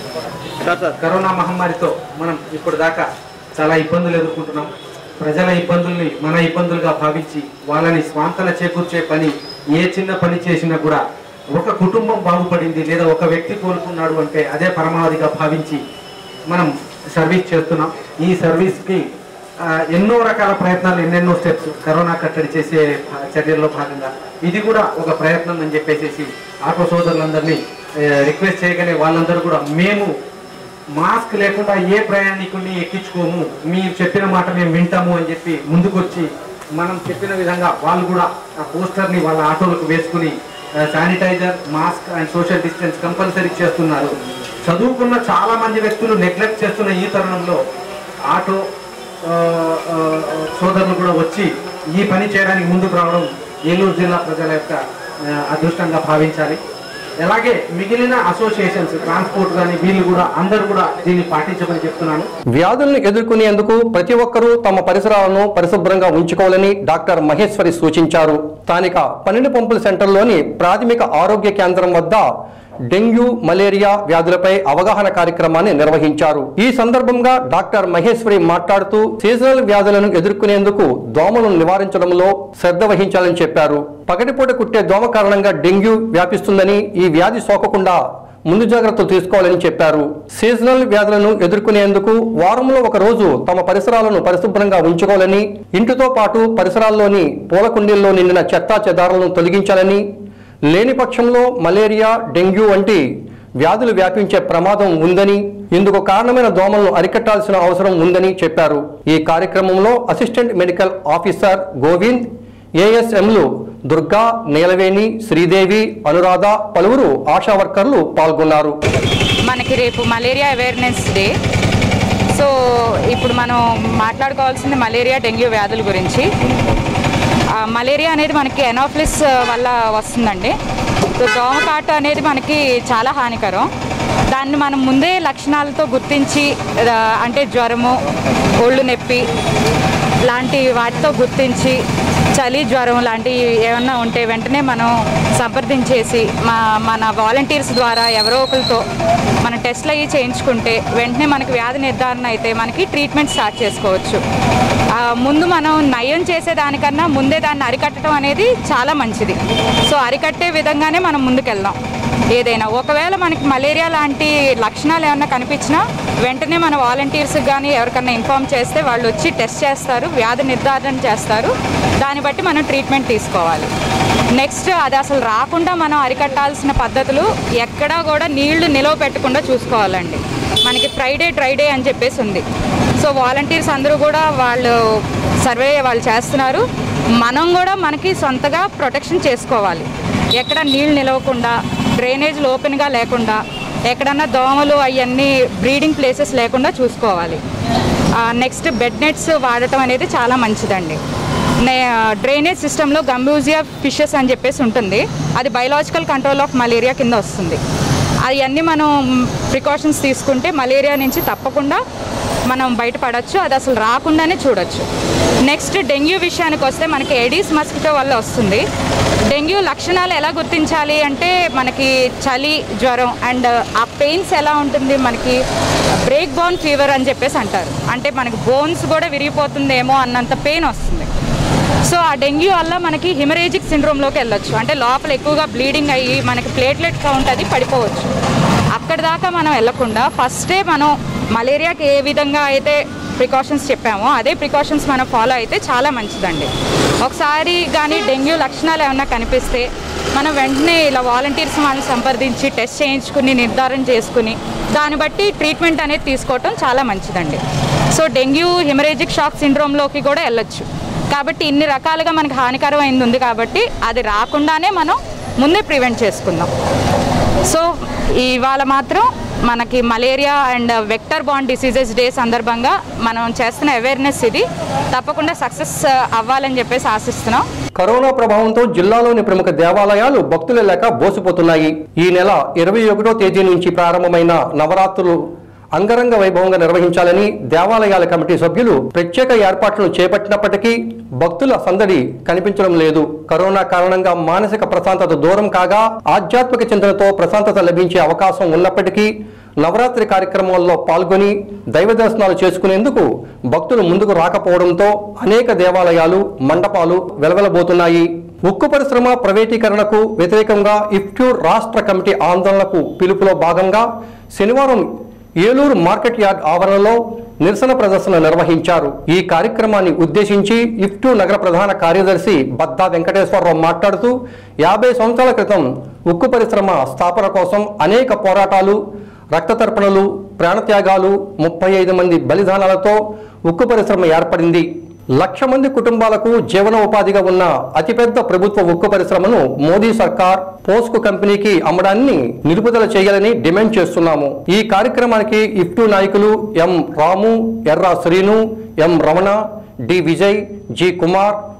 you
corona మహమ్మారితో మనం ఇప్పుడు దాకా చాలా ఇబ్బందులు ఎదుర్కొంటున్నాం ప్రజల ఇబ్బందుల్ని మన ఇబ్బందులుగా భావించి వాళ్ళని స్వాంతన చేకూర్చే పని ఏ చిన్న పని చేసినా కూడా ఒక కుటుంబం బాగుపడింది లేదా ఒక వ్యక్తి కోలుకున్నాడు అంటే అదే పరమావధిగా భావించి మనం సర్వీస్ చేస్తున్నాం ఈ సర్వీస్కి ఆ, ఎన్నో రకాల ప్రయత్నాలు ఎన్నెన్నో స్టెప్స్ కరోనా కట్టడి చేసే ఆ, చర్యల్లో భాగంగా ఇది కూడా ఒక ప్రయత్నం అని చెప్పేసి ఆటో సోదరులందరినీ రిక్వెస్ట్ చేయగానే వాళ్ళందరూ కూడా మేము మాస్క్ లేకుండా ఏ ప్రయాణికుడిని ఎక్కించుకోము మీరు చెప్పిన మాట మేము వింటాము అని చెప్పి ముందుకొచ్చి మనం చెప్పిన విధంగా వాళ్ళు కూడా ఆ పోస్టర్ని వాళ్ళ ఆటోలకు వేసుకుని sanitiser mask and social distance compulsory చేస్తున్నారు చదువుకున్న చాలా మంది వ్యక్తులు నెగ్లెక్ట్ చేస్తున్న ఈ తరుణంలో ఆటో ఆ, ఆ, సోదరులు కూడా వచ్చి ఈ పని చేయడానికి ముందుకు రావడం ఏలూరు జిల్లా ప్రజల యొక్క ఆ, అదృష్టంగా భావించాలి అలాగే మిగిలిన అసోసియేషన్స్ ట్రాన్స్పోర్ట్ కానీ వీళ్ళు కూడా అందరూ కూడా దీన్ని పాటించమని చెప్తున్నాను
వ్యాధులను ఎదుర్కొనేందుకు ప్రతి ఒక్కరూ తమ పరిసరాలను పరిశుభ్రంగా ఉంచుకోవాలని డాక్టర్ మహేశ్వరి సూచించారు స్థానిక పన్నెండు పంపుల సెంటర్లోని ప్రాథమిక ఆరోగ్య కేంద్రం వద్ద డెంగ్యూ మలేరియా వ్యాధులపై అవగాహన కార్యక్రమాన్ని నిర్వహించారు ఈ సందర్భంగా డాక్టర్ మహేశ్వరి మాట్లాడుతూ సీజనల్ వ్యాధులను ఎదుర్కొనేందుకు దోమలను నివారించడంలో శ్రద్ధ వహించాలని చెప్పారు పగటిపూట కుట్టే దోమ కారణంగా డెంగ్యూ వ్యాపిస్తుందని ఈ వ్యాధి సోకకుండా ముందు జాగ్రత్తలు తీసుకోవాలని చెప్పారు సీజనల్ వ్యాధులను ఎదుర్కొనేందుకు వారంలో ఒక రోజు తమ పరిసరాలను పరిశుభ్రంగా ఉంచుకోవాలని ఇంటితో పాటు పరిసరాల్లోని పూల కుండీల్లో నిండిన చెత్తా చెదారాలను తొలగించాలని లేని పక్షంలో మలేరియా డెంగ్యూ వంటి వ్యాధులు వ్యాపించే ప్రమాదం ఉందని ఇందుకు కారణమైన దోమలను అరికట్టాల్సిన అవసరం ఉందని చెప్పారు ఈ కార్యక్రమంలో అసిస్టెంట్ మెడికల్ ఆఫీసర్ గోవింద్ ఏఎస్ఎంలు దుర్గా నీలవేణి శ్రీదేవి అనురాధ పలువురు ఆశా వర్కర్లు పాల్గొన్నారు
మనకి రేపు మలేరియా అవేర్నెస్ డే సో ఇప్పుడు మనం మాట్లాడుకోవాల్సింది మలేరియా డెంగ్యూ వ్యాధుల గురించి ఆ, మలేరియా అనేది మనకి ఎనాఫ్లిస్ వల్ల వస్తుందండి సో దోమకాటు అనేది మనకి చాలా హానికరం దాన్ని మనం ముందే లక్షణాలతో గుర్తించి ఆ, అంటే జ్వరము ఒళ్ళు నొప్పి లాంటి వాటితో గుర్తించి చలి జ్వరం లాంటివి ఏమన్నా ఉంటే వెంటనే మనం సంప్రదించేసి మా మన వాలంటీర్స్ ద్వారా ఎవరో ఒకరితో మన టెస్ట్లు అవి చేయించుకుంటే వెంటనే మనకి వ్యాధి నిర్ధారణ అయితే మనకి ట్రీట్మెంట్ స్టార్ట్ చేసుకోవచ్చు ఆ, ముందు మనం నయం చేసేదానికన్నా ముందే దాన్ని అరికట్టడం అనేది చాలా మంచిది సో అరికట్టే విధంగానే మనం ముందుకెళ్దాం ఏదైనా ఒకవేళ మనకి మలేరియా లాంటి లక్షణాలు ఏమన్నా కనిపించినా వెంటనే మన వాలంటీర్స్కి కానీ ఎవరికన్నా ఇన్ఫామ్ చేస్తే వాళ్ళు వచ్చి టెస్ట్ చేస్తారు వ్యాధి నిర్ధారణ చేస్తారు దాన్ని బట్టి మనం ట్రీట్మెంట్ తీసుకోవాలి నెక్స్ట్ అది అసలు రాకుండా మనం అరికట్టాల్సిన పద్ధతులు ఎక్కడా కూడా నీళ్లు నిలవ పెట్టకుండా చూసుకోవాలండి మనకి ఫ్రైడే ట్రైడే అని చెప్పేసి ఉంది సో వాలంటీర్స్ అందరూ కూడా వాళ్ళు సర్వే వాళ్ళు చేస్తున్నారు మనం కూడా మనకి సొంతగా ప్రొటెక్షన్ చేసుకోవాలి ఎక్కడ నీళ్ళు నిలవకుండా డ్రైనేజ్లు ఓపెన్గా లేకుండా ఎక్కడన్నా దోమలు అవన్నీ బ్రీడింగ్ ప్లేసెస్ లేకుండా చూసుకోవాలి నెక్స్ట్ బెడ్ నెట్స్ వాడటం అనేది చాలా మంచిదండి డ్రైనేజ్ సిస్టంలో గంబూజియా ఫిషెస్ అని చెప్పేసి ఉంటుంది అది బయలాజికల్ కంట్రోల్ ఆఫ్ మలేరియా కింద వస్తుంది అవన్నీ మనం ప్రికాషన్స్ తీసుకుంటే మలేరియా నుంచి తప్పకుండా మనం బయటపడవచ్చు అది అసలు రాకుండానే చూడొచ్చు నెక్స్ట్ డెంగ్యూ విషయానికి వస్తే మనకి ఎడీస్ మస్కిటో వల్ల వస్తుంది డెంగ్యూ లక్షణాలు ఎలా గుర్తించాలి అంటే మనకి చలి జ్వరం అండ్ ఆ పెయిన్స్ ఎలా ఉంటుంది మనకి బ్రేక్ బోన్ ఫీవర్ అని చెప్పేసి అంటారు అంటే మనకి బోన్స్ కూడా విరిగిపోతుందేమో అన్నంత పెయిన్ వస్తుంది సో ఆ డెంగ్యూ వల్ల మనకి హిమరేజిక్ సిండ్రోమ్లోకి వెళ్ళొచ్చు అంటే లోపల ఎక్కువగా బ్లీడింగ్ అయ్యి మనకి ప్లేట్లెట్ కౌంట్ అది పడిపోవచ్చు అక్కడ దాకా మనం వెళ్ళకుండా ఫస్టే మనం మలేరియాకి ఏ విధంగా అయితే ప్రికాషన్స్ చెప్పామో అదే ప్రికాషన్స్ మనం ఫాలో అయితే చాలా మంచిదండి ఒకసారి కానీ డెంగ్యూ లక్షణాలు ఏమన్నా కనిపిస్తే మనం వెంటనే ఇలా వాలంటీర్స్ వాళ్ళని సంప్రదించి టెస్ట్ చేయించుకుని నిర్ధారణ చేసుకుని దాన్ని బట్టి ట్రీట్మెంట్ అనేది తీసుకోవటం చాలా మంచిదండి సో డెంగ్యూ హిమరేజిక్ షాక్ సిండ్రోమ్లోకి కూడా వెళ్ళొచ్చు కాబట్టి ఇన్ని రకాలుగా మనకి హానికరమైంది ఉంది కాబట్టి అది రాకుండానే మనం ముందే ప్రివెంట్ చేసుకుందాం సో ఇవాళ మాత్రం మనకి మలేరియా అండ్ వెక్టర్ బాండ్ డిసీజెస్ డే సందర్భంగా మనం చేస్తున్న అవేర్నెస్ ఇది తప్పకుండా సక్సెస్ అవ్వాలని చెప్పేసి ఆశిస్తున్నాం
కరోనా ప్రభావంతో జిల్లాలోని ప్రముఖ దేవాలయాలు భక్తుల లేక బోసిపోతున్నాయి ఈ నెల ఇరవై ఒకటో తేదీ నుంచి ప్రారంభమైన నవరాత్రులు అంగరంగ వైభవంగా నిర్వహించాలని దేవాలయాల కమిటీ సభ్యులు ప్రత్యేక ఏర్పాట్లను చేపట్టినప్పటికీ భక్తుల సందడి కనిపించడం లేదు కరోనా కారణంగా మానసిక ప్రశాంతత దూరం కాగా ఆధ్యాత్మిక చింతనతో ప్రశాంతత లభించే అవకాశం ఉన్నప్పటికీ నవరాత్రి కార్యక్రమాల్లో పాల్గొని దైవ దర్శనాలు చేసుకునేందుకు భక్తులు ముందుకు రాకపోవడంతో అనేక దేవాలయాలు మండపాలు వెలవెలబోతున్నాయి ఉక్కు పరిశ్రమ ప్రైవేటీకరణకు వ్యతిరేకంగా ఇఫ్ట్యూర్ రాష్ట్ర కమిటీ ఆందోళనకు పిలుపులో భాగంగా శనివారం ఏలూరు మార్కెట్ యార్డ్ ఆవరణలో నిరసన ప్రదర్శన నిర్వహించారు ఈ కార్యక్రమాన్ని ఉద్దేశించి ఇఫ్టు నగర ప్రధాన కార్యదర్శి బద్దా వెంకటేశ్వరరావు మాట్లాడుతూ యాభై సంవత్సరాల క్రితం ఉక్కు పరిశ్రమ స్థాపన కోసం అనేక పోరాటాలు రక్తతర్పణలు ప్రాణత్యాగాలు ముప్పై ఐదు మంది బలిదానాలతో ఉక్కు పరిశ్రమ ఏర్పడింది లక్ష మంది కుటుంబాలకు జీవన ఉపాధిగా ఉన్న అతిపెద్ద ప్రభుత్వ ఉక్కు పరిశ్రమను మోదీ సర్కార్ పోస్కు కంపెనీకి అమ్మడాన్ని నిలుపుదల చేయాలని డిమాండ్ చేస్తున్నాము ఈ కార్యక్రమానికి ఇఫ్టు నాయకులు M Ramu Erra Srinu M Ramana D Vijay G Kumar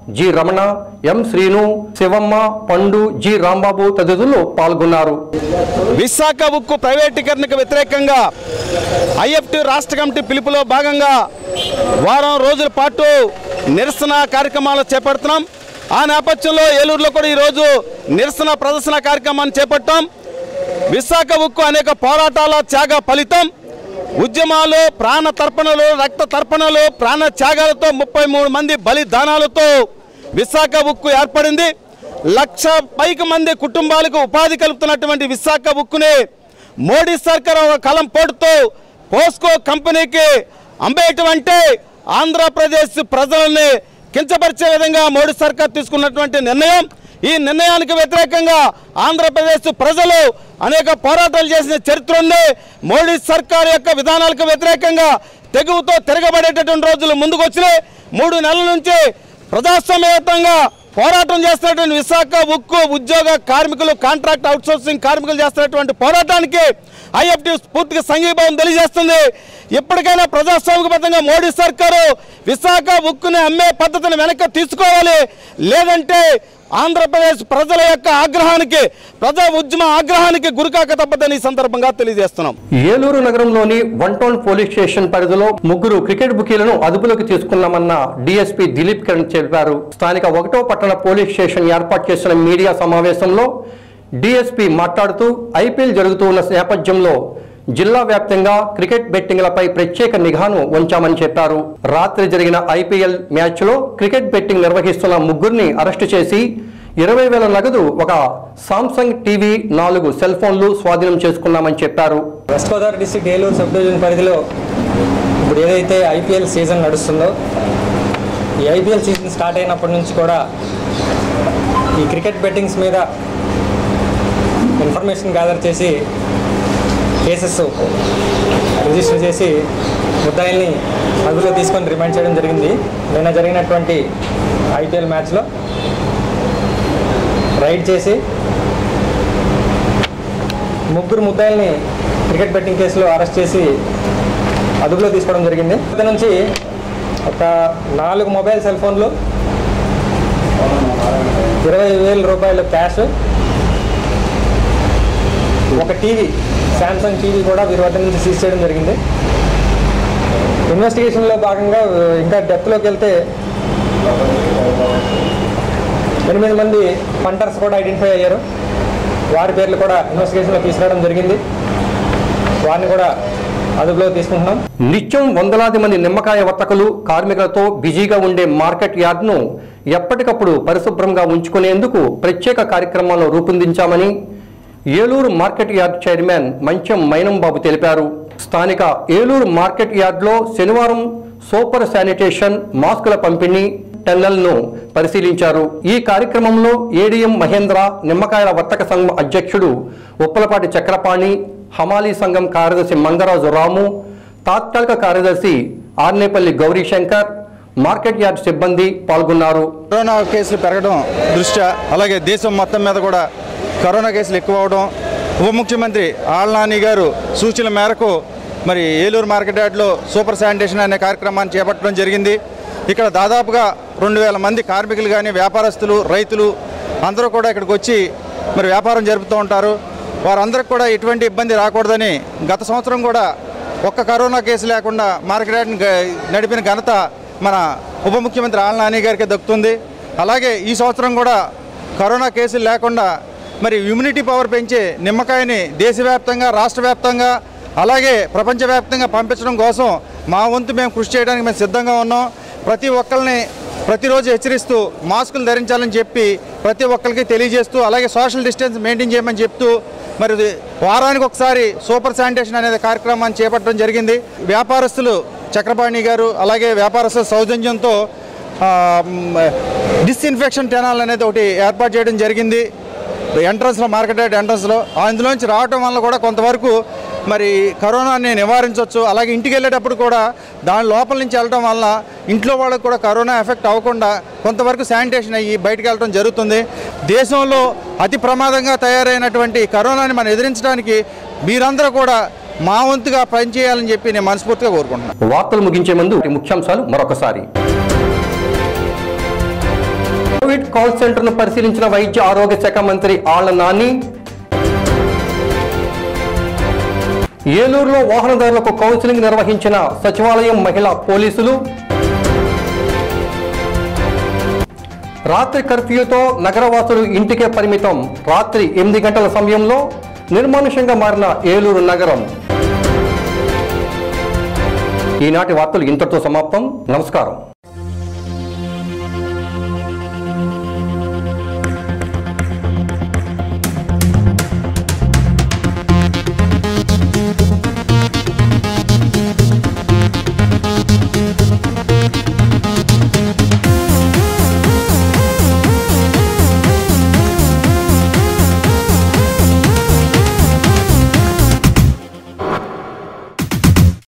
G Ramana M Srinu Sivamma Pandu G Rambabu తదితరులు పాల్గొన్నారు
విశాఖ ఉక్కు ప్రైవేటీకరణకు వ్యతిరేకంగా ఐఎఫ్టి రాష్ట్ర కమిటీ పిలుపులో భాగంగా వారం రోజుల పాటు నిరసన కార్యక్రమాలు చేపడుతున్నాం ఆ నేపథ్యంలో ఏలూరులో కూడా ఈరోజు నిరసన ప్రదర్శన కార్యక్రమాన్ని చేపట్టాం విశాఖ ఉక్కు అనేక పోరాటాల త్యాగ ఫలితం ఉద్యమాలు ప్రాణ తర్పణలు రక్త తర్పణలు ప్రాణ త్యాగాలతో ముప్పై మూడు మంది బలిదానాలతో విశాఖ ఉక్కు ఏర్పడింది లక్ష పైకి మంది కుటుంబాలకు ఉపాధి కలుపుతున్నటువంటి విశాఖ ఉక్కుని మోడీ సర్కార్ ఒక కలం పోటుతో పోస్కో కంపెనీకి అమ్మేయటమంటే ఆంధ్రప్రదేశ్ ప్రజలని కించపరిచే విధంగా మోడీ సర్కార్ తీసుకున్నటువంటి నిర్ణయం ఈ నిర్ణయానికి వ్యతిరేకంగా ఆంధ్రప్రదేశ్ ప్రజలు అనేక పోరాటాలు చేసిన చరిత్ర ఉంది మోడీ సర్కార్ యొక్క విధానాలకు వ్యతిరేకంగా తెగువతో తిరగబడేటటువంటి రోజులు ముందుకు వచ్చినాయి మూడు నెలల నుంచి ప్రజాస్వామ్యయుతంగా పోరాటం చేస్తున్నటువంటి విశాఖ ఉక్కు ఉద్యోగ కార్మికులు కాంట్రాక్ట్ అవుట్సోర్సింగ్ కార్మికులు చేస్తున్నటువంటి పోరాటానికి ఐఎఫ్టీ పూర్తిగా సంఘీభావం తెలియజేస్తుంది ఇప్పటికైనా ప్రజాస్వామికబద్ధంగా మోడీ సర్కారు విశాఖ ఉక్కుని అమ్మే పద్ధతిని వెనక్కి తీసుకోవాలి లేదంటే ఆంధ్రప్రదేశ్ ప్రజల యొక్క ఆగ్రహానికి ప్రజా ఉద్యమ ఆగ్రహానికి గురికాక తప్పదని ఈ సందర్భంగా తెలియజేస్తున్నాం
ఏలూరు నగరంలోని వన్ టౌన్ పోలీస్ స్టేషన్ పరిధిలో ముగ్గురు క్రికెట్ బుకీలను అదుపులోకి తీసుకున్నామన్న డీఎస్పీ దిలీప్ కిరణ్ తెలిపారు స్థానిక ఒకటో పట్టణ పోలీస్ స్టేషన్ ఏర్పాటు చేసిన మీడియా సమావేశంలో డీఎస్పీ మాట్లాడుతూ ఐపీఎల్ జరుగుతూ ఉన్న నేపథ్యంలో జిల్లా వ్యాప్తంగా క్రికెట్ బెట్టింగ్లపై ప్రత్యేక నిఘాను ఉంచామని చెప్పారు రాత్రి జరిగిన ఐపీఎల్ మ్యాచ్లో క్రికెట్ బెట్టింగ్ నిర్వహిస్తున్న ముగ్గురిని అరెస్టు చేసి ఇరవై వేల నగదు ఒక సామ్సంగ్ టీవీ నాలుగు సెల్ ఫోన్లు స్వాధీనం చేసుకున్నామని చెప్పారు
west Godavari district Eluru sub division పరిధిలో ఇప్పుడు ఏదైతే ఐపీఎల్ సీజన్ నడుస్తుందో ఈ ఐపీఎల్ సీజన్ స్టార్ట్ అయినప్పటి నుంచి కూడా ఈ క్రికెట్ బెట్టింగ్స్ మీద ఇన్ఫర్మేషన్ గ్యాదర్ చేసి కేసెస్ రిజిస్టర్ చేసి ముద్దాయిల్ని అదుపులో తీసుకొని రిమైండ్ చేయడం జరిగింది నిన్న జరిగినటువంటి ఐపీఎల్ మ్యాచ్లో రైడ్ చేసి ముగ్గురు ముద్దాయిల్ని క్రికెట్ బెట్టింగ్ కేసులో అరెస్ట్ చేసి అదుపులో తీసుకోవడం జరిగింది ఇక నుంచి ఒక నాలుగు మొబైల్ సెల్ ఫోన్లు ఇరవై వేల రూపాయల క్యాష్ ఒక టీవీ శాంసంగ్ టీవీ కూడా వీరి వద్ద నుంచి సీజ్ చేయడం జరిగింది ఇన్వెస్టిగేషన్లో భాగంగా ఇంకా డెప్త్లోకి వెళ్తే ఎనిమిది మంది పంటర్స్ కూడా ఐడెంటిఫై అయ్యారు వారి పేర్లు కూడా ఇన్వెస్టిగేషన్లో తీసుకురావడం జరిగింది వారిని కూడా అదుపులో తీసుకుంటున్నాం
నిత్యం వందలాది మంది నిమ్మకాయ వర్తకులు కార్మికులతో బిజీగా ఉండే మార్కెట్ యార్డ్ను ఎప్పటికప్పుడు పరిశుభ్రంగా ఉంచుకునేందుకు ప్రత్యేక కార్యక్రమాలను రూపొందించామని Eluru market yard chairman Mancham Mainam బాబు తెలిపారు స్థానిక ఏలూరు మార్కెట్ యార్డ్లో శనివారం సూపర్ శానిటేషన్ మాస్కుల పంపిణీ టెన్నెల్ను పరిశీలించారు ఈ కార్యక్రమంలో ఏడీఎం మహేంద్ర నిమ్మకాయల వర్తక సంఘం అధ్యక్షుడు ఉప్పలపాటి చక్రపాణి హమాలీ సంఘం కార్యదర్శి మంగరాజు రాము తాత్కాలిక కార్యదర్శి ఆర్నేపల్లి గౌరీశంకర్ మార్కెట్ యార్డ్ సిబ్బంది పాల్గొన్నారు
కరోనా కేసులు పెరగడం దృష్ట్యా అలాగే దేశం మొత్తం మీద కూడా కరోనా కేసులు ఎక్కువ అవడం ఉప ముఖ్యమంత్రి ఆళ్నాని గారు సూచనల మేరకు మరి ఏలూరు మార్కెట్ యార్డ్లో సూపర్ శానిటేషన్ అనే కార్యక్రమాన్ని చేపట్టడం జరిగింది ఇక్కడ దాదాపుగా రెండు వేల మంది కార్మికులు కానీ వ్యాపారస్తులు రైతులు అందరూ కూడా ఇక్కడికి వచ్చి మరి వ్యాపారం జరుపుతూ ఉంటారు వారందరికి కూడా ఎటువంటి ఇబ్బంది రాకూడదని గత సంవత్సరం కూడా ఒక్క కరోనా కేసు లేకుండా మార్కెట్ యార్డ్ని గ- నడిపిన ఘనత మన ఉప ముఖ్యమంత్రి ఆళ్ళ నాని గారికి దక్కుతుంది అలాగే ఈ సంవత్సరం కూడా కరోనా కేసులు లేకుండా మరి ఇమ్యూనిటీ పవర్ పెంచే నిమ్మకాయని దేశవ్యాప్తంగా రాష్ట్ర వ్యాప్తంగా అలాగే ప్రపంచవ్యాప్తంగా పంపించడం కోసం మా వంతు మేము కృషి చేయడానికి మేము సిద్ధంగా ఉన్నాం ప్రతి ఒక్కరిని ప్రతిరోజు హెచ్చరిస్తూ మాస్కులు ధరించాలని చెప్పి ప్రతి ఒక్కరికి తెలియజేస్తూ అలాగే సోషల్ డిస్టెన్స్ మెయింటైన్ చేయమని చెప్తూ మరి ఇది వారానికి ఒకసారి సూపర్ శానిటేషన్ అనేది కార్యక్రమాన్ని చేపట్టడం జరిగింది వ్యాపారస్తులు చక్రపాణి గారు అలాగే వ్యాపారస్తుల సౌజన్యంతో డిస్ఇన్ఫెక్షన్ టెనాల్ అనేది ఒకటి ఏర్పాటు చేయడం జరిగింది ఎంట్రన్స్లో మార్కెట్ యార్డ్ ఎంట్రన్స్లో అందులోంచి రావటం వల్ల కూడా కొంతవరకు మరి కరోనాని నివారించవచ్చు అలాగే ఇంటికి వెళ్ళేటప్పుడు కూడా దాని లోపల నుంచి వెళ్ళడం వల్ల ఇంట్లో వాళ్ళకు కూడా కరోనా ఎఫెక్ట్ అవ్వకుండా కొంతవరకు శానిటేషన్ అయ్యి బయటికి వెళ్ళడం జరుగుతుంది దేశంలో అతి ప్రమాదంగా తయారైనటువంటి కరోనాని మనం ఎదిరించడానికి మీరందరూ కూడా మా వంతుగా పనిచేయాలని చెప్పి నేను మనస్ఫూర్తిగా కోరుకుంటున్నాను
వార్తలు ముగించే ముందు ముఖ్యాంశాలు మరొకసారి కోవిడ్ కాల్ సెంటర్ను పరిశీలించిన వైద్య ఆరోగ్య శాఖ మంత్రి ఆళ్ల నాని ఏలూరులో వాహనదారులకు కౌన్సిలింగ్ నిర్వహించిన సచివాలయం మహిళా పోలీసులు రాత్రి కర్ఫ్యూతో నగరవాసులు ఇంటికే పరిమితం రాత్రి ఎనిమిది గంటల సమయంలో నిర్మానుష్యంగా మారిన ఏలూరు నగరం ఈనాటి వార్తలు ఇంతటితో సమాప్తం నమస్కారం